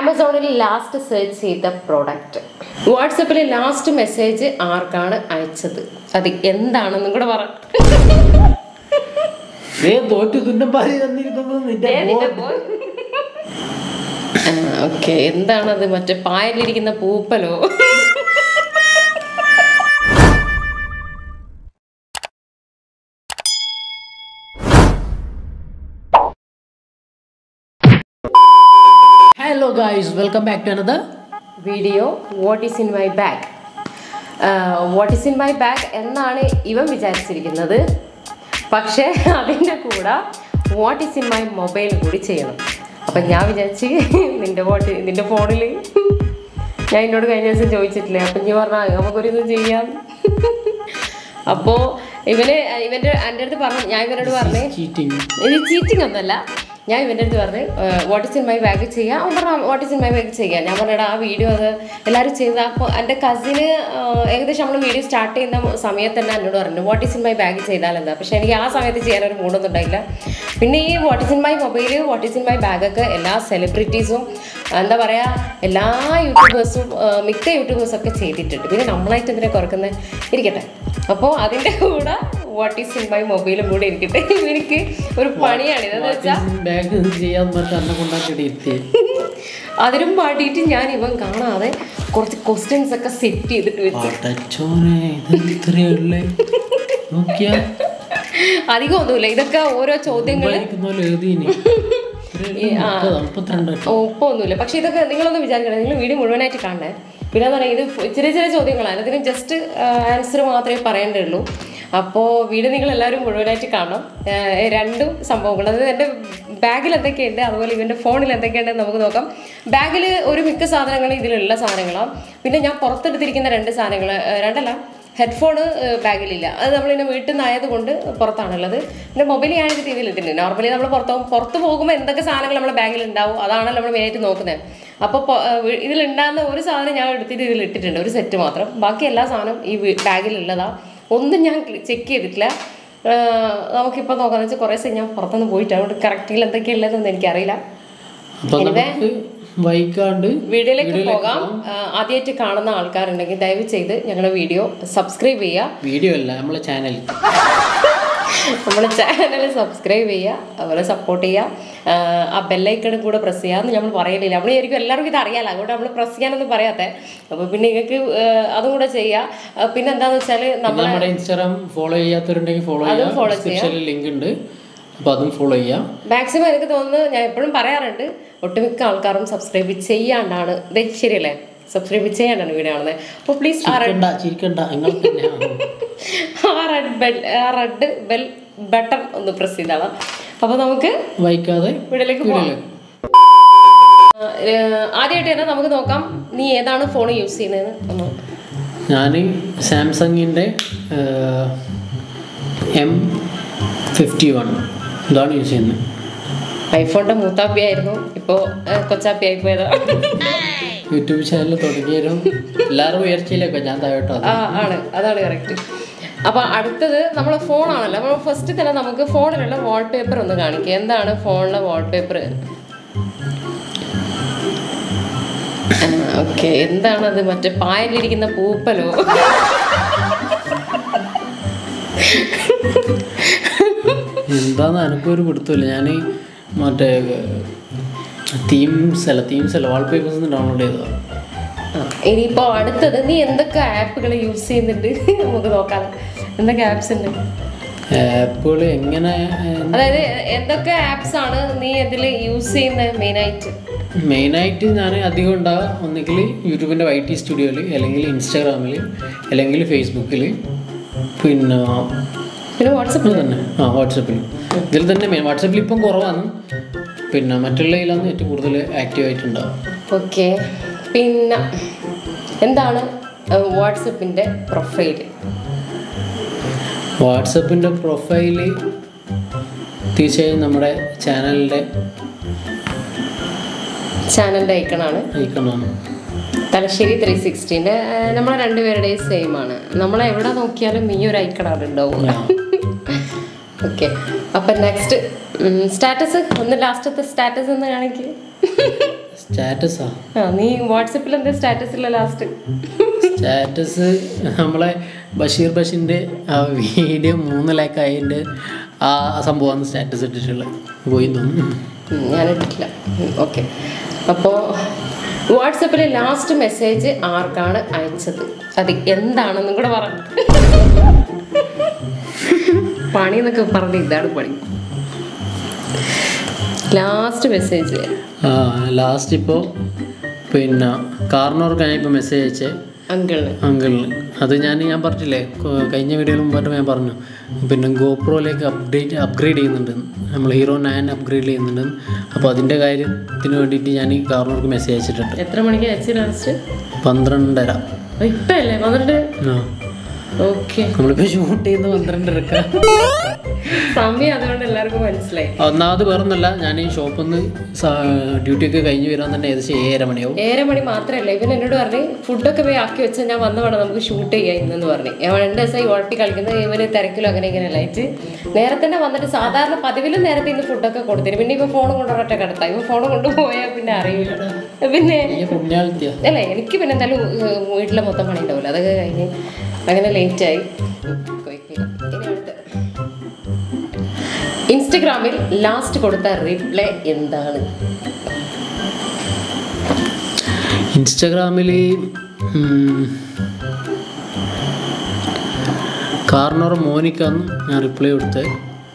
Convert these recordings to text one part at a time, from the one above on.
ആമസോണിൽ last search ചെയ്ത product വാട്സപ്പിൽ ലാസ്റ്റ് മെസ്സേജ് ആർക്കാണ് അയച്ചത് അത് എന്താണെന്നും കൂടെ പറ ഏ തോറ്റു തുന്നം പാതി തന്നിരിക്കുന്നത് നിന്റെ മോൻ. ഓക്കെ എന്താണത് മറ്റേ പായലിരിക്കുന്ന പൂപ്പലോ hello guys welcome back to another video what is in my bag what is in my bag എന്നാണ് ഇവൻ വിചാരിച്ചിരിക്കുന്നത് പക്ഷേ അതിൻ്റെ കൂടെ what is in my mobile കൂടി ചെയ്യണം അപ്പം ഞാൻ വിചാരിച്ച് നിൻ്റെ വാട്ട് നിൻ്റെ ഫോണിൽ ഞാൻ എന്നോട് കഴിഞ്ഞ ദിവസം ചോദിച്ചിട്ടില്ലേ അപ്പം നീ പറഞ്ഞാൽ നമുക്കൊരു ഇത് ചെയ്യാം അപ്പോൾ ഇവന് ഇവൻ്റെ എൻ്റെ അടുത്ത് പറഞ്ഞു ഞാൻ ഇവനോട് പറഞ്ഞേ ചീറ്റിംഗ് ഇത് ചീറ്റിംഗ് ഒന്നുമല്ല ഞാൻ ഇവൻ്റെ അടുത്ത് പറഞ്ഞു what is in my bag ചെയ്യാം അവൻ പറഞ്ഞു what is in my bag ചെയ്യാം ഞാൻ പറഞ്ഞടാ ആ വീഡിയോ അത് എല്ലാവരും ചെയ്ത അപ്പോൾ എൻ്റെ കസിന് ഏകദേശം നമ്മൾ വീഡിയോ സ്റ്റാർട്ട് ചെയ്യുന്ന സമയത്ത് തന്നെ എന്നോട് പറഞ്ഞു what is in my bag ചെയ്താൽ എന്താ പക്ഷേ എനിക്ക് ആ സമയത്ത് ചെയ്യാൻ ഒരു മൂടൊന്നും ഉണ്ടായില്ല പിന്നെ ഈ what is in my mobile what is in my ബാഗൊക്കെ എല്ലാ സെലിബ്രിറ്റീസും എന്താ പറയുക എല്ലാ യൂട്യൂബേഴ്സും മിക്ക യൂട്യൂബേഴ്സും ഒക്കെ ചെയ്തിട്ടുണ്ട് പിന്നെ നമ്മളായിട്ട് എന്തിനാ കുറക്കുന്നത് ഇരിക്കട്ടെ അപ്പോൾ അതിൻ്റെ കൂടെ വാട്ട് ഈസ് ഇൻ മൈ മൊബൈലും കൂടെ ഇരിക്കട്ടെ എനിക്ക് ഒരു പണിയാണ് ഇതെന്ന് വെച്ചാൽ ബാഗ് ചെയ്യാൻ പറഞ്ഞിട്ട് അന്നെ കൊണ്ടാക്കിയിട്ട് ഇരുത്തി അതിനും പാടിയിട്ട് ഞാൻ ഇവൻ കാണാതെ കുറച്ച് ക്വസ്റ്റ്യൻസ് ഒക്കെ സെറ്റ് ചെയ്തിട്ട് വെച്ചു പടച്ചോനെ ഇത് ഇത്രയുള്ളേ നോക്കിയാ അധികം ഒന്നുമില്ല ഇതൊക്കെ ഓരോ ചോദ്യങ്ങൾ ഇരിക്കുന്ന പോലെ എഴുതിയിനി മുപ്പത്തിരണ്ട് ഒപ്പൊന്നുമില്ല പക്ഷെ ഇതൊക്കെ നിങ്ങളൊന്ന് വിചാരിക്കണം നിങ്ങൾ വീഡിയോ മുഴുവനായിട്ട് കാണണേ പിന്നെ എന്ന് പറഞ്ഞാൽ ഇത് ചെറിയ ചെറിയ ചോദ്യങ്ങളാണ് ഇതിന് ജസ്റ്റ് ആൻസർ മാത്രമേ പറയേണ്ടുള്ളൂ അപ്പോൾ വീഡിയോ നിങ്ങൾ എല്ലാവരും മുഴുവനായിട്ട് കാണണം ഏഹ് രണ്ടും സംഭവങ്ങൾ അതായത് എൻ്റെ ബാഗിൽ എന്തൊക്കെയുണ്ട് അതുപോലെ ഇവൻ്റെ ഫോണിൽ എന്തൊക്കെയുണ്ടെന്ന് നമുക്ക് നോക്കാം ബാഗിൽ ഒരു മിക്ക സാധനങ്ങളും ഇതിലുള്ള സാധനങ്ങളാണ് പിന്നെ ഞാൻ പുറത്തെടുത്തിരിക്കുന്ന രണ്ട് സാധനങ്ങൾ ഏഹ് രണ്ടല്ല ഹെഡ്ഫോൺ ബാഗിലില്ല അത് നമ്മളിങ്ങനെ വീട്ടിൽ നിന്നായത് കൊണ്ട് പുറത്താണുള്ളത് പിന്നെ മൊബൈൽ ഞാൻ ഇത് രീതിയിൽ ഇട്ടിട്ടുണ്ട് നോർമലി നമ്മൾ പുറത്ത് പോകും- പുറത്ത് പോകുമ്പോൾ എന്തൊക്കെ സാധനങ്ങൾ നമ്മുടെ ബാഗിൽ ഉണ്ടാവും അതാണല്ലോ നമ്മൾ മെയിനായിട്ട് നോക്കുന്നത് അപ്പോൾ ഇതിലുണ്ടാകുന്ന ഒരു സാധനം ഞാൻ എടുത്തിട്ട് ഇതിൽ ഇട്ടിട്ടുണ്ട് ഒരു സെറ്റ് മാത്രം ബാക്കി എല്ലാ സാധനവും ഈ ബാഗിലുള്ളതാണ് ഒന്നും ഞാൻ ചെക്ക് ചെയ്തിട്ടില്ല നമുക്കിപ്പോൾ നോക്കാന്ന് വെച്ചാൽ കുറേ ദിവസം ഞാൻ പുറത്തുനിന്ന് പോയിട്ട് അതുകൊണ്ട് കറക്റ്റിൽ എന്തൊക്കെയുള്ളതെന്ന് എനിക്കറിയില്ല അപ്പൊ നമുക്ക് വൈകാണ്ട് വീഡിയോയിലേക്ക് പോകാം ആദ്യമായിട്ട് കാണുന്ന ആൾക്കാരുണ്ടെങ്കിൽ ദയവ് ചെയ്ത് ഞങ്ങളുടെ വീഡിയോ സബ്സ്ക്രൈബ് ചെയ്യുക വീഡിയോ അല്ല നമ്മളെ ചാനൽ നമ്മുടെ ചാനൽ സബ്സ്ക്രൈബ് ചെയ്യുക അതുപോലെ സപ്പോർട്ട് ചെയ്യുക ആ ബെല്ലൈക്കണും കൂടെ പ്രസ് ചെയ്യാമെന്ന് നമ്മൾ പറയലില്ല നമ്മൾ ശരിക്കും എല്ലാവർക്കും ഇത് അറിയാലോ അതുകൊണ്ട് നമ്മൾ പ്രസ് ചെയ്യാനൊന്നും പറയാത്തേ അപ്പോൾ പിന്നെ നിങ്ങൾക്ക് അതും കൂടെ ചെയ്യുക ആ, പിന്നെ എന്താണെന്ന് വെച്ചാൽ നമ്മൾ നമ്മുടെ ഇൻസ്റ്റാഗ്രാം ഫോളോ ചെയ്യാത്തവരുണ്ടെങ്കിൽ ഫോളോ ചെയ്യാം ഡിസ്ക്രിപ്ഷനിൽ ലിങ്ക് ഉണ്ട് അപ്പൊ അതും ഫോളോ ചെയ്യാം മാക്സിമം എനിക്ക് തോന്നുന്നു ഞാൻ എപ്പോഴും പറയാറുണ്ട് ഒട്ടുമിക്ക ആൾക്കാരും സബ്സ്ക്രൈബ് ചെയ്യാണ്ടാണ് ഇത് ശരിയല്ലേ സബ്സ്ക്രൈബ് ചെയ്യാണ്ടാണ് വീഡിയോ കാണുന്നത് അപ്പോൾ പ്ലീസ് ആ ചിരിക്കണ്ട ചിരിക്കണ്ട നിങ്ങൾ തന്നെയാണ് ആ റെഡ് ബെൽ ആ റെഡ് ബെൽ ബട്ടൺ ഒന്ന് പ്രസ് ചെയ്താണ് അപ്പോൾ നമുക്ക് വൈകാതെ വീട്ടിലേക്ക് പോകാം ആദ്യമായിട്ട് തന്നെ നമുക്ക് നോക്കാം നീ ഏതാണ് ഫോൺ യൂസ് ചെയ്യുന്നതെന്ന് ഒന്ന് ഞാൻ സാംസങ്ങിൻ്റെ എം ഫിഫ്റ്റി വൺ ഇതാണ് യൂസ് ചെയ്യുന്നത് ഐഫോണിന്റെ മൂത്താപ്പി ആയിരുന്നു ഇപ്പോൾ കൊച്ചാപ്പി ആയി പോയതാ യൂട്യൂബ് ചാനൽ തുടങ്ങിയാലും എല്ലാവരും ഉയർച്ചയിലൊക്കെ ഞാൻ താഴോട്ടോ ആ ആണ് അതാണ് കറക്റ്റ് അപ്പൊ അടുത്തത് നമ്മളെ ഫോണാണല്ലോ അപ്പോൾ ഫസ്റ്റ് തന്നെ നമുക്ക് ഫോണിലുള്ള വാൾപേപ്പർ ഒന്ന് കാണിക്കുക എന്താണ് ഫോണിലെ വാൾപേപ്പർ ഓക്കെ എന്താണത് മറ്റേ പായലിരിക്കുന്ന പൂപ്പലോ എന്താന്ന് എനിക്കൊരു പിടുത്തമില്ല ഞാൻ മറ്റേ തീംസ് അല്ല തീംസ് അല്ല വാൾപേപ്പേഴ്സ് ഡൗൺലോഡ് ചെയ്തതാണ് ആ, ഇനിയിപ്പോ അടുത്തത് നീ എന്തൊക്കെ ആപ്പുകൾ യൂസ് ചെയ്യുന്നുണ്ട് നമുക്ക് നോക്കാം എന്തൊക്കെ ആപ്സ് ഉണ്ട് ആപ്പുകൾ എങ്ങനെ അതായത് എന്തൊക്കെ ആപ്സ് ആണ് നീ ഇതിൽ യൂസ് ചെയ്യുന്നത് മെയിനായിട്ട് മെയിനായിട്ട് ഞാൻ അധികം ഉണ്ടാവുക ഒന്നുകിൽ യൂട്യൂബിൻ്റെ വൈ ടി സ്റ്റുഡിയോയിൽ അല്ലെങ്കിൽ ഇൻസ്റ്റാഗ്രാമിൽ അല്ലെങ്കിൽ ഫേസ്ബുക്കിൽ പിന്നെ പിന്നെ വാട്സപ്പ് ഇത് തന്നെ ആ വാട്സപ്പിൽ ഇതിൽ തന്നെ മെയിൻ വാട്സപ്പിൽ ഇപ്പം കുറവാണ് പിന്നെ മറ്റുള്ളതിലാണ് ഏറ്റവും കൂടുതൽ ആക്റ്റീവ് ആയിട്ടുണ്ടാവും ഓക്കെ പിന്നെ എന്താണ് വാട്സപ്പിൻ്റെ പ്രൊഫൈൽ വാട്സപ്പിൻ്റെ പ്രൊഫൈല് തീർച്ചയായും നമ്മുടെ ചാനലിൻ്റെ ചാനലിൻ്റെ ഐക്കണാണ് ഐക്കണാണ് തലശ്ശേരി ത്രീ സിക്സ്റ്റീൻ്റെ നമ്മളെ രണ്ടുപേരുടെയും സെയിം ആണ് നമ്മൾ എവിടെ നോക്കിയാലും ഈ ഒരു ഐക്കണാണ് ഉണ്ടാവുക ഓക്കെ അപ്പം നെക്സ്റ്റ് സ്റ്റാറ്റസ് ഒന്ന് ലാസ്റ്റത്തെ സ്റ്റാറ്റസ് ഒന്ന് കാണിക്കുക സ്റ്റാറ്റസാ ആ നീ വാട്സപ്പിൽ എന്താ സ്റ്റാറ്റസ് ഇല്ല ലാസ്റ്റ് സ്റ്റാറ്റസ് നമ്മളെ ബഷീർ ബഷീറിൻ്റെ ആ വീഡിയോ മൂന്ന് ലാക്ക് ആയതിൻ്റെ ആ സംഭവമാണ് സ്റ്റാറ്റസ് ഇട്ടിട്ടുള്ളത് പോയി തോന്നുന്നു ഞാനിട്ടിട്ടില്ല ഓക്കെ അപ്പോൾ വാട്സപ്പിൽ ലാസ്റ്റ് മെസ്സേജ് ആർക്കാണ് അയച്ചത് അത് എന്താണെന്നും കൂടെ പറ പണി എന്നൊക്കെ പറഞ്ഞ് ഇതാണ് പണി ലാസ്റ്റ് മെസ്സേജ് ആ ലാസ്റ്റ് ഇപ്പോൾ പിന്നെ കാർണോർക്ക് ഞാൻ ഇപ്പോൾ മെസ്സേജ് അയച്ചേ അങ്കിളിന് അങ്കിളിന് അത് ഞാൻ ഞാൻ പറഞ്ഞില്ലേ കൊ- കഴിഞ്ഞ വീഡിയോയിൽ മുമ്പായിട്ട് ഞാൻ പറഞ്ഞു പിന്നെ ഗോപ്രോയിലേക്ക് അപ്ഡേറ്റ് അപ്ഗ്രേഡ് ചെയ്യുന്നുണ്ട് നമ്മൾ ഹീറോ നയൻ അപ്ഗ്രേഡ് ചെയ്യുന്നുണ്ട് അപ്പോൾ അതിൻ്റെ കാര്യത്തിന് വേണ്ടിയിട്ട് ഞാൻ ഈ കാർണോർക്ക് മെസ്സേജ് അയച്ചിട്ടുണ്ട് എത്ര മണിക്ക് അയച്ചു ലാസ്റ്റ് പന്ത്രണ്ടര ഇപ്പം അല്ലേ പന്ത്രണ്ട് ആ ഓക്കെ നമ്മളിപ്പോൾ ഷൂട്ട് ചെയ്യുന്ന പന്ത്രണ്ടരക്ക സമയം അതുകൊണ്ട് എല്ലാവർക്കും മനസ്സിലായി ഒന്നാമത് വേറൊന്നല്ല ഞാൻ ഈ ഷോപ്പിൽ നിന്ന് ഡ്യൂട്ടി ഒക്കെ കഴിഞ്ഞ് വരാൻ തന്നെ ഏകദേശം ഏഴര മണിയാവും ഏഴര മണി മാത്രമല്ല ഇവൻ എന്നോട് പറഞ്ഞു ഫുഡൊക്കെ പോയി ആക്കി വെച്ചാൽ ഞാൻ വന്ന വേണം നമുക്ക് ഷൂട്ട് ചെയ്യാം ഇന്നെന്ന് പറഞ്ഞു അവൻ രണ്ട് ദിവസം ഈ ഉഴപ്പി കളിക്കുന്നത് ഇവന് തിരക്കിലും അങ്ങനെ ഇങ്ങനെ ആയിട്ട് നേരത്തെ തന്നെ വന്നിട്ട് സാധാരണ പതിവിലും നേരത്തെ ഇന്ന് ഫുഡൊക്കെ കൊടുത്തിരും പിന്നെ ഇവ ഫോൺ കൊണ്ടുവരട്ടെ കിടത്താം ഇവ ഫോൺ കൊണ്ടുപോയാൽ പിന്നെ അറിയില്ല പിന്നെ ഈ പുണ്യാളത്തിയ അല്ലേ എനിക്ക് പിന്നെ എന്തായാലും ഏഹ്, വീട്ടിലെ മൊത്തം പണി ഉണ്ടാവില്ല അതൊക്കെ കഴിഞ്ഞ് അങ്ങനെ ലേറ്റായി ഇനി അടുത്ത ഇൻസ്റ്റഗ്രാമിൽ ലാസ്റ്റ് കൊടുത്ത റിപ്ലൈ എന്താണ് ഇൻസ്റ്റഗ്രാമിൽ കാർണർ മോനിക്കാന്ന് ഞാൻ റിപ്ലൈ കൊടുത്തത്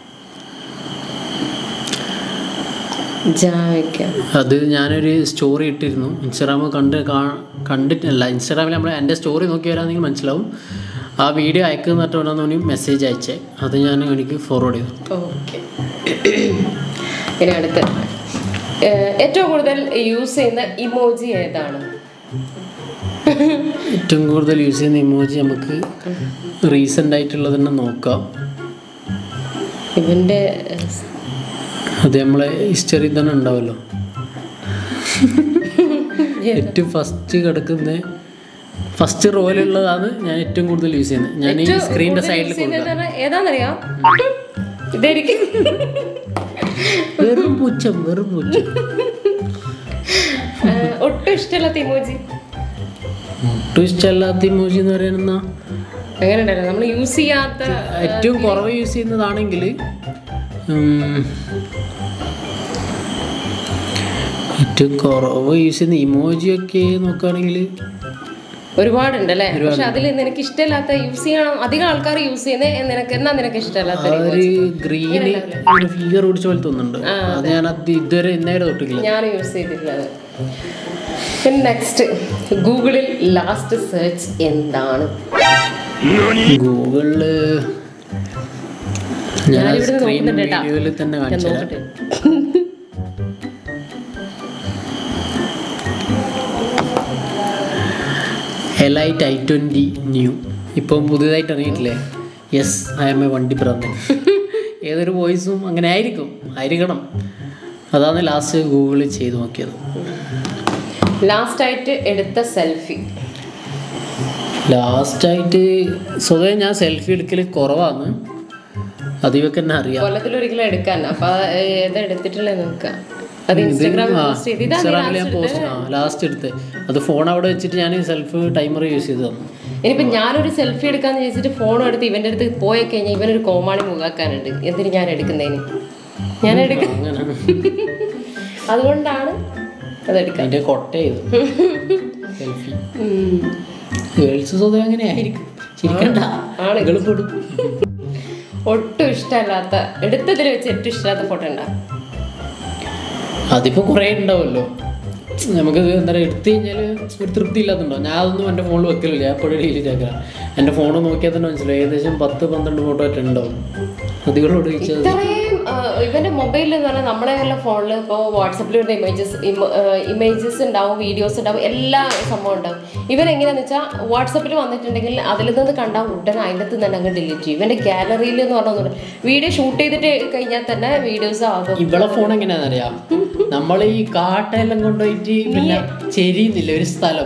ജാവയ്ക്കാം അത് ഞാനൊരു സ്റ്റോറി ഇട്ടിരുന്നു ഇൻസ്റ്റാഗ്രാം കണ്ട് കാ- കണ്ടിട്ടില്ല ഇൻസ്റ്റാഗ്രാമിൽ നമ്മൾ എൻ്റെ സ്റ്റോറി നോക്കി വരാമെങ്കിൽ മനസ്സിലാവും ആ വീഡിയോ അയക്കുന്ന തോന്നി മെസ്സേജ് അയച്ചേ അത് ഞാൻ എനിക്ക് ഫോർവേഡ് ചെയ്തു ഓക്കെ ഇനി അടുത്ത ഏഹ്, ഏറ്റവും കൂടുതൽ യൂസ് ചെയ്യുന്ന ഇമോജി ഏതാണ് ഏറ്റവും കൂടുതൽ യൂസ് ചെയ്യുന്ന ഇമോജി നമുക്ക് റീസെൻ്റ് ആയിട്ടുള്ളത് തന്നെ നോക്കാം ഇവന്റെ അത് നമ്മളെ ഹിസ്റ്ററി തന്നെ ഉണ്ടാവല്ലോ ഏറ്റവും ഫസ്റ്റ് കിടക്കുന്ന ഫസ്റ്റ് റോയിലുള്ളതാണ് ഞാൻ ഏറ്റവും കൂടുതൽ യൂസ് ചെയ്യുന്നത് ഞാൻ ഈ സ്ക്രീനിന്റെ സൈഡിൽ കൊടുക്കാം ഏതാന്നറിയാം ഇതായിരിക്കും വെറും പുച്ഛം വെറും പുച്ഛം ഏഹ്, ഒട്ടും ഇഷ്ടമല്ലാത്ത ഇമോജി ഒട്ടും ഇഷ്ടമല്ലാത്ത ഇമോജി എന്ന് പറയുന്ന അങ്ങനെ ഉണ്ടല്ലോ നമ്മൾ യൂസ് ചെയ്യാത്ത ഏറ്റവും കുറവ് യൂസ് ചെയ്യുന്നതാണെങ്കിൽ ഉം, ഏറ്റവും കുറവ് യൂസ് ചെയ്യുന്ന ഇമോജി ഒക്കെ നോക്കുകയാണെങ്കിൽ ഒരുപാടുണ്ട് അല്ലേ പക്ഷെ അതിൽ നിനക്ക് ഇഷ്ടമില്ലാത്ത യൂസ് ചെയ്യണം അധികം ആൾക്കാർ യൂസ് ചെയ്യുന്നത് നിനക്ക് എന്നാ നിനക്ക് ഇഷ്ടമല്ലാത്ത ആ ഒരു ഗ്രീന് ഒരു ഫിഗർ പിടിച്ച പോലെ തോന്നുന്നുണ്ട് അത് ഞാൻ അത് ഇതുവരെ ഇന്നേരെ തൊട്ടില്ല ഞാൻ യൂസ് ചെയ്തിട്ടുള്ളത് പിന്നെ നെക്സ്റ്റ് ഗൂഗിളിൽ ലാസ്റ്റ് സെർച്ച് എന്താണ് ഗൂഗിളില് ഞാൻ ഞാനിവിടുന്ന് സ്ക്രീൻ നോക്കുന്നുണ്ട് കേട്ടാ. വീഡിയോയിൽ തന്നെ ഞാൻ കാണിച്ചു തരാം നോക്കട്ടെ എലൈറ്റ് ഐ ട്വൻറ്റി ന്യൂ ഇപ്പം പുതിയതായിട്ട് ഇറങ്ങിയിട്ടില്ലേ യെസ് ഐ എം എ വണ്ടി ഭ്രാന്തൻ ഏതൊരു വോയിസും അങ്ങനെ ആയിരിക്കും ആയിരിക്കണം അതാണ് ലാസ്റ്റ് ഗൂഗിളിൽ ചെയ്ത് നോക്കിയത് ലാസ്റ്റ് ആയിട്ട് എടുത്ത സെൽഫി ലാസ്റ്റായിട്ട് സ്വതവേ ഞാൻ സെൽഫി എടുക്കൽ കുറവാണ് അത് ഇവക്ക് തന്നെ അറിയാം കൊല്ലത്തിൽ ഒരിക്കലും എടുക്കാൻ അപ്പൊ ഏതാ എടുത്തിട്ടുള്ളത് നോക്കാം അത് ഇൻസ്റ്റാഗ്രാമിൽ പോസ്റ്റ് ചെയ്ത് ഇതാ നീ ഇൻസ്റ്റാഗ്രാമിൽ ഞാൻ last പോസ്റ്റ് ആ ലാസ്റ്റ് എടുത്ത് അത് ഫോൺ അവിടെ വെച്ചിട്ട് ഞാൻ സെൽഫ് ടൈമർ യൂസ് ചെയ്ത് തന്നു ഇനിയിപ്പോ ഞാനൊരു സെൽഫി എടുക്കാന്ന് ചോദിച്ചിട്ട് ഫോൺ എടുത്ത് ഇവന്റെ അടുത്ത് പോയി കഴിഞ്ഞാൽ ഇവനൊരു കോമാളി മുഖാക്കാനുണ്ട് എന്തിന് ഞാൻ എടുക്കുന്നതിന് ഞാൻ എടുക്കും അങ്ങനെ അതുകൊണ്ടാണ് അതെടുക്കാൻ അതിൻ്റെ കൊട്ട ചെയ്തു സെൽഫി ഗേൾസ് സ്വതവേ അങ്ങനെ ആയിരിക്കും ചിരിക്കണ്ട ആണ്. ഗൾപ്പെടും ഒട്ടും ഇഷ്ടമല്ലാത്ത എടുത്തതിൽ വെച്ച് ഏറ്റവും ഇഷ്ടമില്ലാത്ത ഫോട്ടോ ഉണ്ടാ അതിപ്പോൾ കുറേ ഉണ്ടാവുമല്ലോ നമുക്ക് എന്താ പറയുക എടുത്തു കഴിഞ്ഞാൽ ഒരു തൃപ്തി ഇല്ലാത്തുണ്ടോ ഞാൻ അതൊന്നും എൻ്റെ ഫോണിൽ വെക്കലില്ല ഞാൻ എപ്പോഴും ഡിലീറ്റ് ആക്കാം എൻ്റെ ഫോൺ നോക്കിയാൽ തന്നെ മനസ്സിലായി ഏകദേശം പത്ത് പന്ത്രണ്ട് ഫോട്ടോ ആയിട്ട് ഉണ്ടാവും അതികളോട് ചോദിച്ചാൽ ഇത്രയും ആ, ഇവന്റെ മൊബൈലിൽ എന്ന് പറഞ്ഞാൽ നമ്മുടെ എല്ലാ ഫോണിൽ ഇപ്പോൾ വാട്സപ്പിൽ വരുന്ന ഇമേജസ് ഇമേജസ് ഉണ്ടാവും വീഡിയോസ് ഉണ്ടാവും എല്ലാ സംഭവം ഉണ്ടാവും ഇവൻ എങ്ങനെയാന്ന് വെച്ചാൽ വാട്സപ്പിൽ വന്നിട്ടുണ്ടെങ്കിൽ അതിൽ നിന്ന് കണ്ടാൽ ഉടനെ അതിൻ്റെ അകത്ത് തന്നെ അങ്ങ് ഡിലീറ്റ് ചെയ്യും ഇവന്റെ ഗാലറിയിൽ എന്ന് പറഞ്ഞാൽ വീഡിയോ ഷൂട്ട് ചെയ്തിട്ട് കഴിഞ്ഞാൽ തന്നെ വീഡിയോസ് ആകും ഇവളെ ഫോൺ എങ്ങനെയാണെന്നറിയാം നമ്മൾ ഈ കാട്ടെല്ലാം കൊണ്ടുപോയിട്ട് പിന്നെ ചെരിയുന്നില്ല ഒരു സ്ഥലം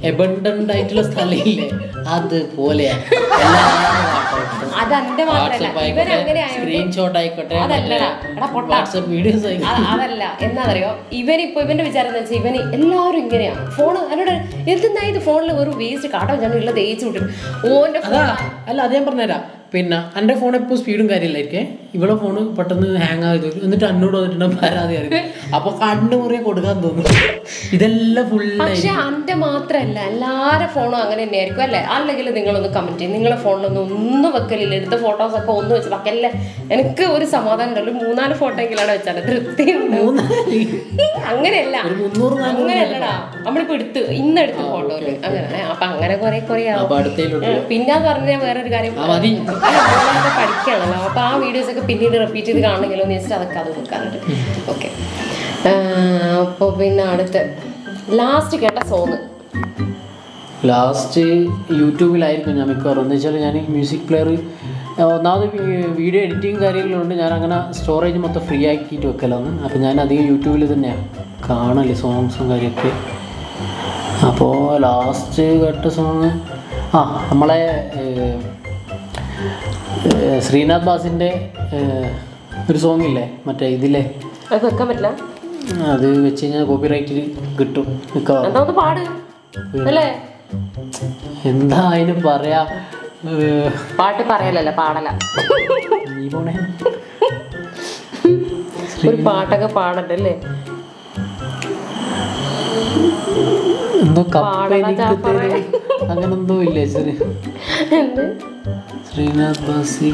എബണ്ടന്റ് ആയിട്ടുള്ള സ്ഥലമില്ലേ അതുപോലെയാ എല്ലാ അത് എന്റെ മാത്രല്ല ഇവരങ്ങനെ ആയോണ്ട് സ്ക്രീൻഷോട്ട് ആയിക്കോട്ടെ അതല്ലടാ എടാ പൊട്ടാ വാട്സപ്പ് വീഡിയോസ് ആയിക്കോട്ടെ അ- അതല്ല എന്താണെന്നറിയോ ഇവനിപ്പോ ഇവന്റെ വിചാരം എന്താ വെച്ചാൽ ഇവന് എല്ലാവരും ഇങ്ങനെയാ ഫോൺ എന്നോട് എന്തെന്നാ ഇത് ഫോണിൽ ഒരു വേസ്റ്റ് കാട്ടോ ഞാൻ ഉള്ള തേച്ച് വിട്ടിട്ട് ഓന്റെ അതാ അല്ല അത് ഞാൻ പറഞ്ഞുതരാം പിന്നെ എൻ്റെ ഫോൺ എപ്പോൾ സ്പീഡും കാര്യമില്ലായിരിക്കേ ഇവിടെ ഫോൺ പെട്ടെന്ന് ഹാങ് ആയത് എന്നിട്ട് എന്നോട് വന്നിട്ടുണ്ടെങ്കിൽ പരാതി അറിയും അപ്പൊ കണ്ണു മുറിയെ കൊടുക്കാൻ തോന്നും ഇതെല്ലാം ഫുള്ളായി പക്ഷെ അന്റെ മാത്രല്ല എല്ലാരുടെ ഫോണും അങ്ങനെ തന്നെയായിരിക്കും അല്ലേ അല്ലെങ്കിൽ നിങ്ങളൊന്ന് കമന്റ് ചെയ്യും നിങ്ങളെ ഫോണിലൊന്നും ഒന്നും വെക്കലില്ല എടുത്ത ഫോട്ടോസ് ഒക്കെ ഒന്ന് വെച്ച് വെക്കല്ലേ എനിക്ക് ഒരു സമാധാനം ഉണ്ടല്ലോ മൂന്നാല് ഫോട്ടോ എങ്കിലാണ് വെച്ചാൽ തൃപ്തി അങ്ങനെയല്ല ഒരു മുന്നൂറ് നാനൂറ് അങ്ങനെയല്ലടാ നമ്മളിപ്പോ എടുത്ത് ഇന്ന് എടുത്ത ഫോട്ടോയില് അങ്ങനെ അപ്പൊ അങ്ങനെ കുറെ കുറെ ആവും അപ്പൊ അടുത്തേലോട്ട് പിന്നെ പറഞ്ഞാൽ വേറൊരു കാര്യം ആ മതി അല്ല, മോളൊക്കെ പഠിക്കുകയാണല്ലോ അപ്പൊ ആ വീഡിയോസ് ഒക്കെ പിന്നീട് റിപ്പീറ്റ് ചെയ്ത് കാണണമെങ്കിലോ എന്ന് വെച്ചിട്ട് അതൊക്കെ അത് വെക്കാറുണ്ട് ഓക്കെ അപ്പോൾ പിന്നെ അടുത്ത് ലാസ്റ്റ് കേട്ട സോങ് ലാസ്റ്റ് യൂട്യൂബിലായിരിക്കും ഞാൻ മിക്കവാറും എന്ന് വെച്ചാൽ ഞാൻ മ്യൂസിക് പ്ലെയർ ഒന്നാമത് വീഡിയോ എഡിറ്റിങ് കാര്യങ്ങളുണ്ട് ഞാൻ അങ്ങനെ സ്റ്റോറേജ് മൊത്തം ഫ്രീ ആക്കിയിട്ട് വെക്കലാണ് അപ്പോൾ ഞാൻ അധികം യൂട്യൂബിൽ തന്നെയാണ് കാണല് സോങ്സും കാര്യമൊക്കെ അപ്പോൾ ലാസ്റ്റ് കേട്ട സോങ് ആ നമ്മളെ ഏർ, ഏർ, ശ്രീനാഥ് ബാസിൻ്റെ ഏർ, ഒരു സോങ് ഇല്ലേ മറ്റേ ഇതിലെ അത് വെക്കാൻ പറ്റില്ല അത് വെച്ച് കഴിഞ്ഞാൽ കോപ്പി റൈറ്റിൽ കിട്ടും മിക്കവാറും എന്താ ഒന്ന് പാട് അല്ലേ എന്താ അതിന് പറയാ ഏർ, പാട്ട് പറയലല്ല പാടല നീ പോണേ ഒരു പാട്ടൊക്കെ പാടണ്ടല്ലേ എന്തോ പാടണ കപ്പ ചാപ്പറേ. അങ്ങനെ എന്തോ ഇല്ലേ ശ്രീ എന്ത് ശ്രീനാഥ് ബാസി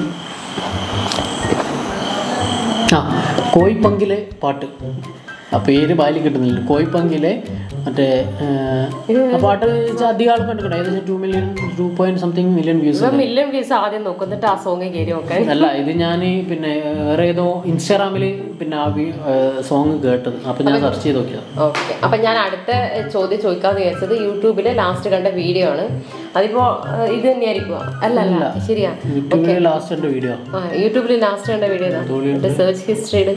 ആ കോയിപ്പങ്കിലെ പാട്ട് ആ പേര് ബാലി കിട്ടുന്നില്ല കോയിപ്പങ്കിലെ മറ്റേ ഏർ, ആ പാട്ട് വെച്ചാൽ അധികം ആൾ കണ്ടിട്ടുണ്ട് ഏകദേശം two million two point something million views ഇവ മില്യൺ വ്യൂസ് ആദ്യം നോക്കും എന്നിട്ട് ആ സോങ് കയറി നോക്കാൻ അല്ല ഇത് ഞാൻ പിന്നെ വേറെ ഏതോ ഇൻസ്റ്റാഗ്രാമിൽ പിന്നെ ആ സോങ് കേട്ടത് അപ്പം ഞാൻ സെർച്ച് ചെയ്ത് നോക്കിയത് ഓക്കെ അപ്പം ഞാൻ അടുത്ത ചോദ്യം ചോദിക്കാന്ന് വിചാരിച്ചത് യൂട്യൂബിലെ ലാസ്റ്റ് കണ്ട വീഡിയോ ആണ് അതിപ്പോ ഏഹ്, ഇത് തന്നെയായിരിക്കും അല്ല അല്ല ശരിയാ യൂട്യൂബിൽ ലാസ്റ്റ് എൻ്റെ വീഡിയോ ആ യൂട്യൂബിൽ ലാസ്റ്റ് കണ്ട വീഡിയോ ഏതാ സെർച്ച് ഹിസ്റ്ററിയുടെ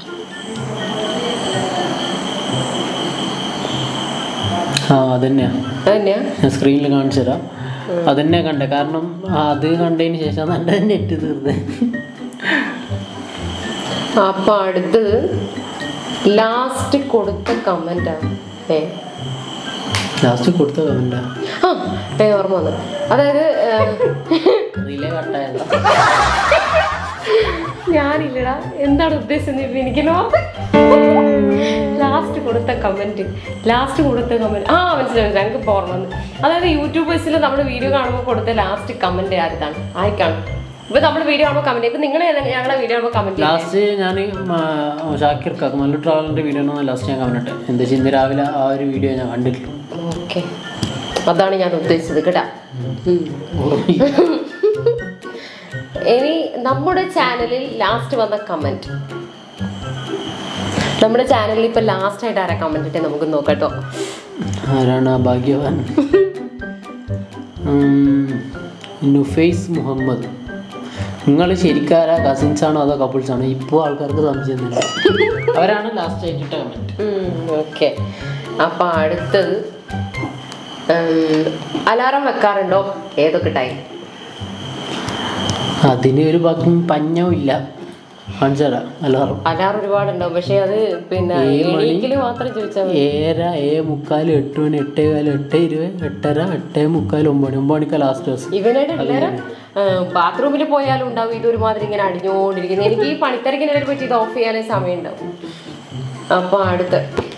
ആ അതന്നെയാ അതന്നെയാ ഞാൻ സ്ക്രീനിൽ കാണിച്ചു തരാം അതന്നെ കണ്ടേ കാരണം അത് കണ്ടതിന് ശേഷം എൻ്റെ നെറ്റ് തീർന്നത് അപ്പൊ അടുത്തത് ലാസ്റ്റ് കൊടുത്ത കമന്റാ ഏ ലാസ്റ്റ് കൊടുത്ത കമൻറ്റാ ആ ഏ ഓർമ്മ വന്നു അതായത് ഏഹ്, റിലേ കട്ടായതാ ഞാനില്ലടാ എന്താണ് ഉദ്ദേശിച്ചത് എനിക്കല്ലോ ലാസ്റ്റ് കൊടുത്ത കമന്റ് ലാസ്റ്റ് കൊടുത്ത കമന്റ് ആ മനസ്സിലായി മനസ്സിലായി ഞങ്ങൾക്ക് ഇപ്പോൾ ഓർമ്മ വന്നു അതായത് യൂട്യൂബേഴ്സിൽ നമ്മൾ വീഡിയോ കാണുമ്പോൾ കൊടുത്ത ലാസ്റ്റ് കമന്റ് ആരുതാണ് ആർക്കാണ് ഇപ്പൊ നമ്മൾ വീഡിയോ കാണുമ്പോൾ കമന്റ് ഇപ്പൊ നിങ്ങൾ ഞങ്ങളെ വീഡിയോ കാണുമ്പോൾ കമന്റ് ലാസ്റ്റ് ഞാൻ ഷാക്കിർ കാക്ക് മല്ലു ട്രാവലിൻ്റെ വീഡിയോ ആണ് ലാസ്റ്റ് ഞാൻ കണ്ടിട്ട് എന്താ വെച്ചാൽ ഇന്ന് രാവിലെ ആ ഒരു വീഡിയോ ഞാൻ കണ്ടിട്ടുള്ളൂ ഓക്കെ അതാണ് ഞാൻ ഉദ്ദേശിച്ചത് കേട്ടാ ഉം. ഓർമ്മയില്ല. ഇനി നമ്മുടെ ചാനലിൽ ലാസ്റ്റ് വന്ന കമന്റ് നമ്മുടെ ചാനലിൽ ഇപ്പൊ ലാസ്റ്റ് ആയിട്ട് ആരാ കമന്റ് ഇട്ടേ നമുക്ക് നോക്കട്ടോ ആരാണ് ആ ഭാഗ്യവാൻ ഉം, നുഫൈസ് മുഹമ്മദ് നിങ്ങൾ ശരിക്കാരാ കസിൻസ് ആണോ അതോ കപ്പിൾസ് ആണോ ഇപ്പോൾ ആൾക്കാർക്ക് സംശയം തന്നെ അവരാണ് ലാസ്റ്റ് ആയിട്ടിട്ട കമൻറ്റ് ഓക്കെ അപ്പൊ അടുത്തത് അലാറം വെക്കാറുണ്ടോ ഏതൊക്കെ ടൈം അതിന് ഒരു ഭാഗം പഞ്ഞവും ഇല്ല കാണിച്ചു തരാം അലാറും അലാറം ഒരുപാടുണ്ടാവും പക്ഷെ അത് പിന്നെ എണീക്കല് മാത്രം ചോദിച്ചാൽ മതി ഏഴര ഏ മുക്കാൽ എട്ട് മണി എട്ടേ കാല് എട്ട് ഇരുപത് എട്ടര എട്ടേ മുക്കാൽ ഒമ്പത് മണി ഒമ്പത് മണിക്കാ ലാസ്റ്റ് ദിവസം ഇവനായിട്ട് എല്ലാവരും ബാത്റൂമിൽ പോയാലും ഉണ്ടാവും ഇത് ഒരുമാതിരി ഇങ്ങനെ അടിഞ്ഞുകൊണ്ടിരിക്കുന്നത് എനിക്ക് ഈ പണിത്തിരക്കിനെ പറ്റി ഇത് ഓഫ് ചെയ്യാനേ സമയം ഉണ്ടാവും അപ്പൊ അടുത്ത്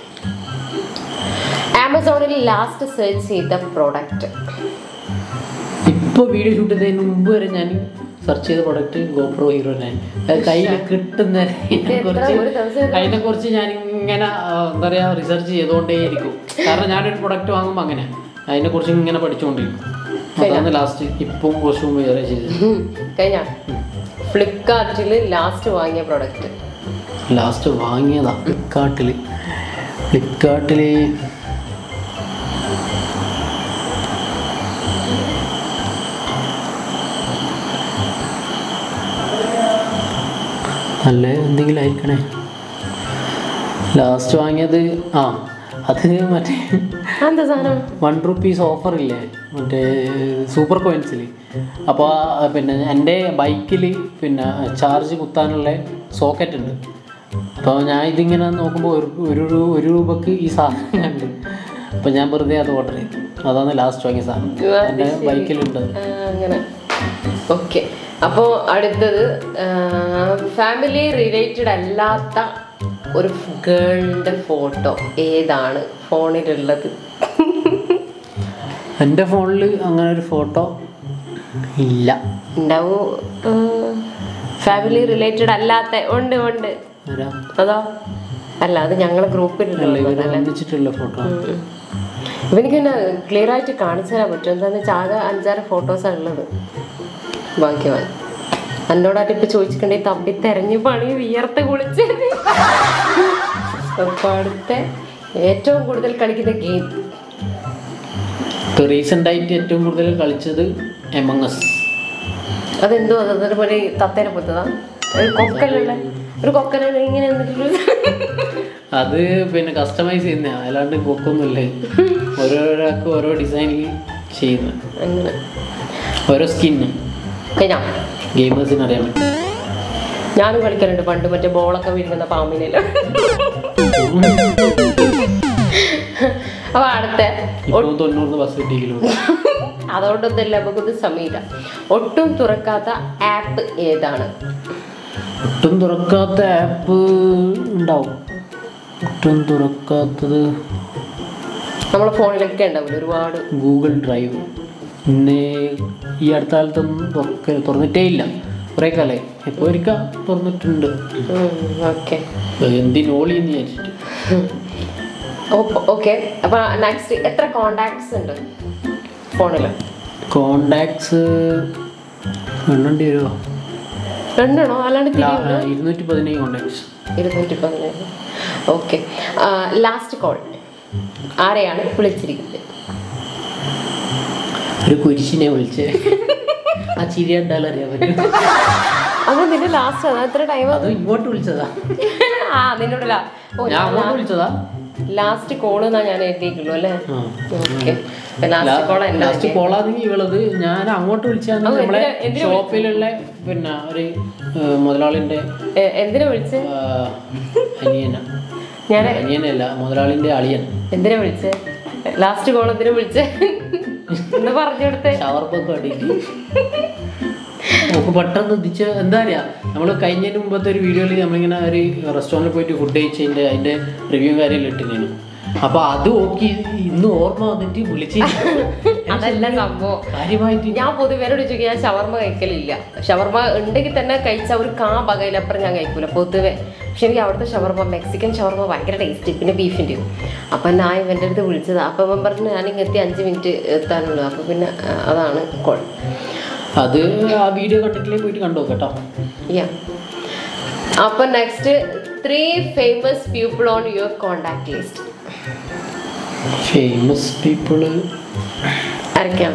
ആമസോണിൽ ലാസ്റ്റ് സെർച്ച് ചെയ്ത പ്രോഡക്റ്റ് ഇപ്പോൾ വീഡിയോ ഷൂട്ട് ചെയ്യുന്നതിന് മുമ്പ് വരെ ഞാൻ സെർച്ച് ചെയ്ത പ്രൊഡക്റ്റ് ഗോപ്രോ ഹീറോ നയൻ കയ്യിൽ കിട്ടുന്ന കുറിച്ച് ഒരു ദിവസം അതിനെ കുറിച്ച് ഞാൻ ഇങ്ങനെ ആ, എന്താ പറയാ റിസർച്ച് ചെയ്തുകൊണ്ടേയിരിക്കും കാരണം ഞാനൊരു പ്രൊഡക്റ്റ് വാങ്ങുമ്പോൾ അങ്ങനെ അതിനെ കുറിച്ച് ഇങ്ങനെ പഠിച്ചുകൊണ്ടിരിക്കും അതാണ് ലാസ്റ്റ് ഇപ്പം കുറച്ച് മുമ്പ് വേറെ ചെയ്തത് കഴിഞ്ഞ ഫ്ലിപ്കാർട്ടിൽ ലാസ്റ്റ് വാങ്ങിയ പ്രോഡക്റ്റ് ലാസ്റ്റ് വാങ്ങിയതാ ഫ്ലിപ്കാർട്ടിൽ ഫ്ലിപ്കാർട്ടിൽ നല്ല എന്തെങ്കിലും ആയിരിക്കണേ ലാസ്റ്റ് വാങ്ങിയത് ആ അത് മറ്റേ എന്താ സാധനം വൺ റുപ്പീസ് ഓഫർ ഇല്ലേ മറ്റേ സൂപ്പർ കോയിൻസിൽ അപ്പോൾ പിന്നെ എൻ്റെ ബൈക്കിൽ പിന്നെ ചാർജ് കുത്താനുള്ള സോക്കറ്റ് ഉണ്ട് അപ്പോൾ ഞാൻ ഇതിങ്ങനെ നോക്കുമ്പോൾ ഒരു ഒരു രൂ- ഒരു രൂപക്ക് ഈ സാധനം കണ്ട് അപ്പോൾ ഞാൻ വെറുതെ അത് ഓർഡർ ചെയ്തു അതാണ് ലാസ്റ്റ് വാങ്ങിയ സാധനം എൻ്റെ ബൈക്കിലുണ്ട് ആ, അങ്ങനെ ഓക്കെ അപ്പോൾ അടുത്തത് ഫാമിലി റിലേറ്റഡ് അല്ലാത്ത ഒരു ഗേളിൻ്റെ ഫോട്ടോ ഏതാണ് ഫോണിലുള്ളത് എൻ്റെ ഫോണിൽ അങ്ങനെ ഒരു ഫോട്ടോ ഇല്ല ഉണ്ടാവും ഫാമിലി റിലേറ്റഡ് അല്ലാത്ത ഉണ്ട് ഉണ്ട് ആരാ അതോ അല്ല അത് ഞങ്ങളെ അല്ല ഗ്രൂപ്പിലുള്ള ഇവർ ഒന്നിച്ചിട്ടുള്ള ഫോട്ടോ ഇവനിക്ക് പിന്നെ ക്ലിയർ ആയിട്ട് കാണിച്ചു തരാൻ പറ്റും എന്താന്ന് വെച്ചാൽ ആകെ അഞ്ചാറ് ഫോട്ടോസാണ് ഉള്ളത് ഭാഗ്യവാൻ എന്നോടായിട്ട് ഇപ്പൊ ചോദിച്ചിട്ടുണ്ടെ തമ്പി തെരഞ്ഞു പണി വിയർത്ത് കുളിച്ച് അപ്പൊ അടുത്ത ഏറ്റവും കൂടുതൽ കളിക്കുന്ന ഗെയിം ഇപ്പോൾ റീസെൻ്റ് ആയിട്ട് ഏറ്റവും കൂടുതൽ കളിച്ചത് എമങ്ങസ് അതെന്തോ അതൊരു പോലെ തത്തേനെ പൊത്തതാ ഒരു കൊക്കലുള്ള ഒരു കൊക്കനെ ഇങ്ങനെ എന്നിട്ട് അത് പിന്നെ കസ്റ്റമൈസ് ചെയ്യുന്ന അല്ലാണ്ട് കൊക്കൊന്നുമില്ലേ ഓരോരാൾക്ക് ഓരോ ഡിസൈനിൽ ചെയ്യുന്നത് അങ്ങനെ ഓരോ സ്കിന്ന് കഴിഞ്ഞാ ഗെയിമേഴ്സിന് അറിയാൻ പറ്റും ഞാനും കളിക്കലുണ്ട് പണ്ട് മറ്റേ ബോളൊക്കെ വീഴുന്ന പാമ്പിനെല്ലാം അപ്പൊ അടുത്ത ഇപ്പോൾ തൊണ്ണൂറ് ബസ് കിട്ടിയെങ്കിലും അതുകൊണ്ടൊന്നുമില്ല നമുക്കൊന്നും സമയമില്ല ഒട്ടും തുറക്കാത്ത ആപ്പ് ഏതാണ് ഒട്ടും തുറക്കാത്ത ആപ്പ് ഉണ്ടാവും ഒട്ടും തുറക്കാത്തത് നമ്മളെ ഫോണിലൊക്കെ ഉണ്ടാവില്ല ഒരുപാട് ഗൂഗിൾ ഡ്രൈവ് പിന്നെ ഈ അടുത്ത കാലത്തൊന്നും തുറക്ക തുറന്നിട്ടേ ഇല്ല കുറേ കാലേ എപ്പോൾ ഒരിക്കൽ തുറന്നിട്ടുണ്ട് ഓക്കെ എന്തിനോളി എന്ന് വിചാരിച്ചിട്ട് ഓക്കെ അപ്പൊ നെക്സ്റ്റ് എത്ര കോണ്ടാക്ട്സ് ഉണ്ട് ഫോണിൽ കോണ്ടാക്ട്സ് എണ്ണേണ്ടി വരുമോ രണ്ടെണ്ണോ അല്ലാണ്ട് തിരിയുണ്ടോ ഇരുന്നൂറ്റി പതിനേഴ് കോണ്ടാക്ട്സ് ഇരുന്നൂറ്റി പതിനേഴ് ഓക്കെ ലാസ്റ്റ് കോൾ ആരെയാണ് വിളിച്ചിരിക്കുന്നത് ഒരു കുരിശിനെ വിളിച്ച് ആ ചിരി കണ്ടാൽ അറിയാൻ പറ്റും അത് നിന്റെ ലാസ്റ്റ് അതാ എത്ര ടൈം അത് ഇങ്ങോട്ട് വിളിച്ചതാ ആ നിന്നോട് ലാ- ഓ ഞാൻ അങ്ങോട്ട് വിളിച്ചതാ ലാസ്റ്റ് കോള് എന്നാ ഞാൻ എഴുതിയിട്ടുള്ളൂ അല്ലേ ആ. ഓക്കെ ലാസ്റ്റ് കോൾ എന്റെ ലാസ്റ്റ് കോളാണെങ്കിൽ ഇവളത് ഞാൻ അങ്ങോട്ട് വിളിച്ചാണ് അത് നമ്മളെ എന്തിനാ- എന്തിനാ ഷോപ്പിലുള്ള പിന്നെ ഒരു ഏ, മുതലാളിന്റെ എ- എന്തിനാ വിളിച്ചേ ആ, അനിയന ഞാൻ അനിയനല്ല മുതലാളിന്റെ അളിയൻ എന്തിനാ വിളിച്ചേ ലാസ്റ്റ് കോൾ എന്തിനാ വിളിച്ചേ എന്ന് പറഞ്ഞു കൊടുത്തേ ഷവർപ്പൊക്കെ അടിയിട്ട് നമുക്ക് പെട്ടെന്ന് എത്തിച്ച് എന്താ അറിയാ നമ്മൾ കഴിഞ്ഞതിന് മുമ്പത്തെ ഒരു വീഡിയോയിൽ നമ്മളിങ്ങനെ ഒരു റെസ്റ്റോറൻറ്റിൽ പോയിട്ട് ഫുഡ് കഴിച്ചതിൻ്റെ അതിൻ്റെ റിവ്യൂ കാര്യം ഇട്ടിരുന്നു അപ്പൊ അത് നോക്കി ഇന്ന് ഓർമ്മ വന്നിട്ട് വിളിച്ച് അതല്ല സംഭവം കാര്യമായിട്ട് ഞാൻ പൊതുവേരോട് ചോദിക്കുക ഞാൻ ഷവർമ്മ കഴിക്കലില്ല ഷവർമ്മ ഉണ്ടെങ്കിൽ തന്നെ കഴിച്ച ഒരു കാ ബകയിലപ്പുറം ഞാൻ കഴിക്കൂല പൊതുവെ പക്ഷെ എനിക്ക് അവിടുത്തെ ഷവർമ്മ മെക്സിക്കൻ ഷവർമ്മ ഭയങ്കര ടേസ്റ്റ് പിന്നെ ബീഫിൻ്റെ അപ്പം ഞാൻ ഇവൻ്റെ അടുത്ത് വിളിച്ചത് അപ്പം അവൻ പറഞ്ഞു ഞാൻ ഇങ്ങ് എത്തി അഞ്ച് മിനിറ്റ് എത്താനുള്ളൂ അപ്പം പിന്നെ ആ, അതാണ് കോൾ അത് ആ വീഡിയോ കണ്ടിട്ടില്ലേ പോയിട്ട് കണ്ടു കേട്ടോ യാ അപ്പം next three famous people on your contact list famous people ആരൊക്കെയാണ്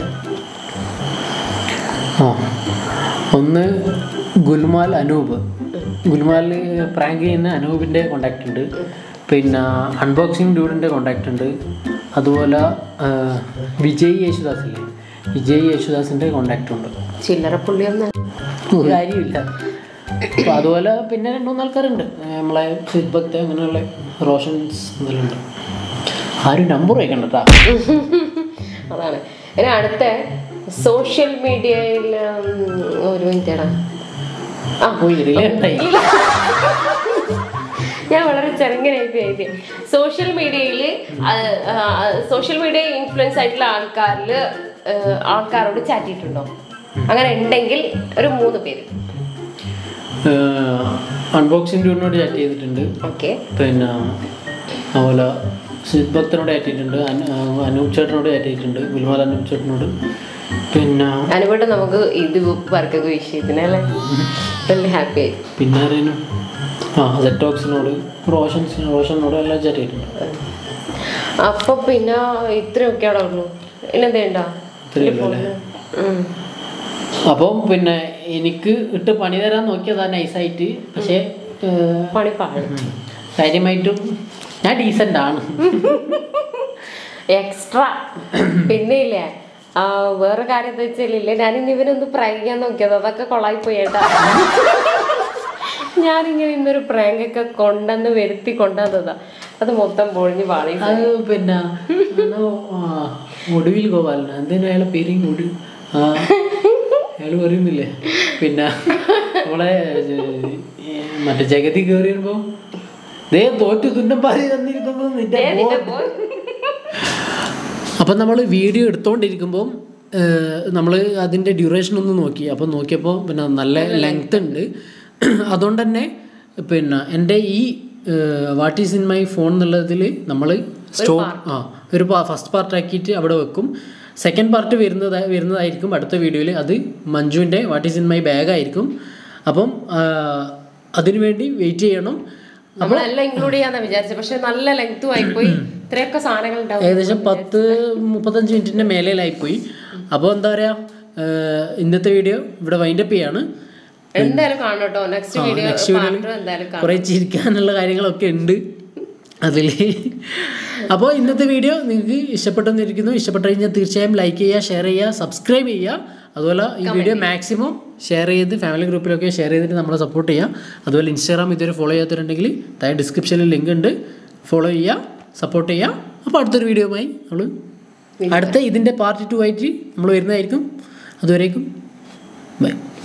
ആ ഒന്ന് ഗുൽമാൽ അനൂപ് ഗുൽമാൽ പ്രാങ്ക് ചെയ്യുന്ന അനൂപിൻ്റെ കോണ്ടാക്റ്റ് ഉണ്ട് പിന്നെ അൺബോക്സിങ് ഡ്യൂഡിൻ്റെ കോണ്ടാക്റ്റ് ഉണ്ട് അതുപോലെ ആ, വിജയ് യേശുദാസ് ഇല്ലേ വിജയ് യേശുദാസിൻ്റെ കോണ്ടാക്റ്റ് ഉണ്ട് ചില്ലറ പുള്ളിയൊന്നും ഒരു കാര്യമില്ല അപ്പോൾ അതുപോലെ പിന്നെ രണ്ട് മൂന്ന് ആൾക്കാരുണ്ട് നമ്മളെ സിദ് ഭക്ത് അങ്ങനെയുള്ള റോഷൻസ് എന്തെല്ലാം ഉണ്ട് ആരും നമ്പർ വയ്ക്കണ്ട കേട്ടോ അതാണ് ഇനി അടുത്ത സോഷ്യൽ മീഡിയയിൽ ഒരു മിനിറ്റേടാ ആ പോയി റിലേറ്റായി ഞാൻ വളരെ ചെറുങ്ങനായിട്ട് എഴുതി സോഷ്യൽ മീഡിയയിൽ സോഷ്യൽ മീഡിയ ഇൻഫ്ലുവൻസ് ആയിട്ടുള്ള ആൾക്കാരിൽ ആൾക്കാരോട് ചാറ്റ് ചെയ്തിട്ടുണ്ടോ അങ്ങനെ ഉണ്ടെങ്കിൽ ഒരു മൂന്ന് പേര് അൺബോക്സിംഗ് ഡ്യൂഡിനോട് ചാറ്റ് ചെയ്തിട്ടുണ്ട് ഓക്കെ പിന്നെ അതുപോലെ സിദ് ഭക്തനോട് ചാറ്റ് ചെയ്തിട്ടുണ്ട് അനു- അനൂപ് ചേട്ടനോട് ചാറ്റ് ചെയ്തിട്ടുണ്ട് ഗുൽമാൽ അനൂപ് ചേട്ടനോട് പിന്നെ അനുപേട്ട് നമുക്ക് ഇത് വർക്കൊക്കെ വിഷയത്തിന് അല്ലേ വലിയ ഹാപ്പി ആയി പിന്നെ ആരേനും ആ സെറ്റോക്സിനോട് റോഷൻസ് റോഷനോട് എല്ലാം ചാറ്റ് ചെയ്തിട്ടുണ്ട് അപ്പൊ പിന്നെ ഇത്രയൊക്കെ അവിടെ ഉള്ളൂ ഇന്നെന്തേണ്ടാ ഇത്രയേ ഉള്ളൂ അല്ലേ? അപ്പം പിന്നെ എനിക്ക് ഇട്ട് പണി തരാൻ നോക്കിയതാ നൈസായിട്ട് പക്ഷേ ഏഹ്, പണി പാടും കാര്യമായിട്ടും ഞാൻ ഡീസൻ്റ് ആണ് എക്സ്ട്രാ പിന്നെ ഇല്ലേ ആ, വേറെ കാര്യം എന്താ വെച്ചാലില്ലേ ഞാൻ ഇന്ന് ഇവനൊന്ന് പ്രാങ്കിക്കാൻ നോക്കിയത് അതൊക്കെ കൊളായി പോയി ഏട്ടാ ഞാനിങ്ങനെ ഇന്നൊരു പ്രാങ്കൊക്കെ കൊണ്ടുവന്ന് വരുത്തി കൊണ്ടുവന്നതാ അത് മൊത്തം പൊളിഞ്ഞ് പാളി അത് പിന്നെ എന്നാ, ആ, ഒടുവിൽ ഗോപാലൻ എന്തിനാ അയാളെ പേര് ഒടു ആ അയാൾ പറയുന്നില്ലേ പിന്നെ നമ്മളെ ഏ, മറ്റേ ജഗതി കയറി വരുമ്പോ ദേ തോറ്റു തുന്നം പാതി തന്നിരിക്കുന്നു നിന്റെ മോൻ. അപ്പം നമ്മൾ വീഡിയോ എടുത്തുകൊണ്ടിരിക്കുമ്പോൾ നമ്മൾ അതിൻ്റെ ഡ്യൂറേഷൻ ഒന്ന് നോക്കി അപ്പോൾ നോക്കിയപ്പോൾ പിന്നെ നല്ല ലെങ്ത് ഉണ്ട് അതുകൊണ്ട് തന്നെ പിന്നെ എൻ്റെ ഈ what is in my phone എന്നുള്ളതിൽ നമ്മൾ സ്റ്റോപ്പ് ആ ഒരു ഫസ്റ്റ് പാർട്ട് ആക്കിയിട്ട് അവിടെ വെക്കും സെക്കൻഡ് പാർട്ട് വരുന്നത് വരുന്നതായിരിക്കും അടുത്ത വീഡിയോയിൽ അത് മഞ്ജുവിൻ്റെ what is in my bag ആയിരിക്കും അപ്പം ആ, അതിനുവേണ്ടി വെയിറ്റ് ചെയ്യണം നമ്മളെല്ലാം ഇൻക്ലൂഡ് ചെയ്യാന്നാ വിചാരിച്ചത് പക്ഷെ നല്ല ലെങ്തും ആയിപ്പോയി ഇത്രയൊക്കെ സാധനങ്ങൾ ഉണ്ടാവും ഏകദേശം പത്ത് മുപ്പത്തഞ്ച് മിനിറ്റിൻ്റെ മേലേലായിപ്പോയി അപ്പോൾ എന്താ പറയുക ഇന്നത്തെ വീഡിയോ ഇവിടെ വൈൻഡപ്പ് ചെയ്യാണ് എന്തായാലും കാണണം കേട്ടോ നെക്സ്റ്റ് വീഡിയോ നെക്സ്റ്റ് വീഡിയോയിൽ പാർട്ട് എന്തായാലും കാണാം കുറേ ചിരിക്കാനുള്ള കാര്യങ്ങളൊക്കെ ഉണ്ട് അതിൽ അപ്പോൾ ഇന്നത്തെ വീഡിയോ നിങ്ങൾക്ക് ഇഷ്ടപ്പെട്ടെന്നിരിക്കുന്നു ഇഷ്ടപ്പെട്ട് കഴിഞ്ഞാൽ തീർച്ചയായും ലൈക്ക് ചെയ്യുക ഷെയർ ചെയ്യുക സബ്സ്ക്രൈബ് ചെയ്യുക അതുപോലെ ഈ വീഡിയോ മാക്സിമം ഷെയർ ചെയ്ത് ഫാമിലി ഗ്രൂപ്പിലൊക്കെ ഷെയർ ചെയ്തിട്ട് നമ്മളെ സപ്പോർട്ട് ചെയ്യുക അതുപോലെ ഇൻസ്റ്റാഗ്രാം ഇതുവരെ ഫോളോ ചെയ്യാത്തവരുണ്ടെങ്കിൽ താഴെ ഡിസ്ക്രിപ്ഷനിൽ ലിങ്ക് ഉണ്ട് ഫോളോ ചെയ്യുക സപ്പോർട്ട് ചെയ്യുക അപ്പോൾ അടുത്തൊരു വീഡിയോയുമായി നമ്മൾ അടുത്ത ഇതിൻ്റെ പാർട്ട് ടു ആയിട്ട് നമ്മൾ വരുന്നതായിരിക്കും അതുവരേക്കും ബൈ